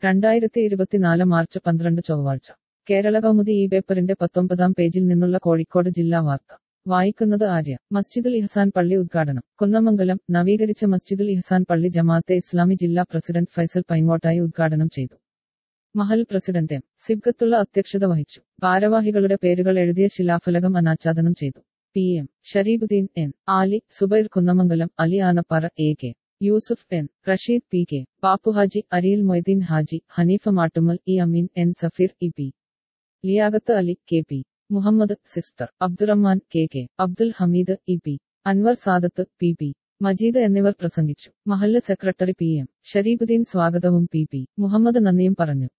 രണ്ടായിരത്തി ഇരുപത്തിനാല് മാർച്ച് പന്ത്രണ്ട് ചൊവ്വാഴ്ച കേരള കൗമുദി ഈ പേപ്പറിന്റെ പത്തൊമ്പതാം പേജിൽ നിന്നുള്ള കോഴിക്കോട് ജില്ലാ വാർത്ത വായിക്കുന്നത് ആര്യ മസ്ജിദുൽ ഇഹ്സാൻ പള്ളി ഉദ്ഘാടനം കുന്നമംഗലം നവീകരിച്ച മസ്ജിദുൽ ഇഹ്സാൻ പള്ളി ജമാഅത്തെ ഇസ്ലാമി ജില്ലാ പ്രസിഡന്റ് ഫൈസൽ പൈങ്ങോട്ടായി ഉദ്ഘാടനം ചെയ്തു മഹൽ പ്രസിഡന്റ് എം സിബ്ഗത്തുള്ള അധ്യക്ഷത വഹിച്ചു ഭാരവാഹികളുടെ പേരുകൾ എഴുതിയ ശിലാഫലകം അനാച്ഛാദനം ചെയ്തു P M Sharibuddin N Ali Zubair Kunnamangalam Ali Anappara A K Yusuf N Rasheed P K Pappuhaji Ariyil Moideen Haji Hanifa Mattumal E Ameen N Safeer E P Liyaqat Ali K P Muhammad sister Abdurahman K K Abdul Hameed E P Anwar Sadath P P Majeed എന്നിവർ പ്രസംഗിച്ചു മഹല്ല് സെക്രട്ടറി പി എം ഷരീബുദ്ദീൻ സ്വാഗതവും പി പി മുഹമ്മദ് നന്ദിയും പറഞ്ഞു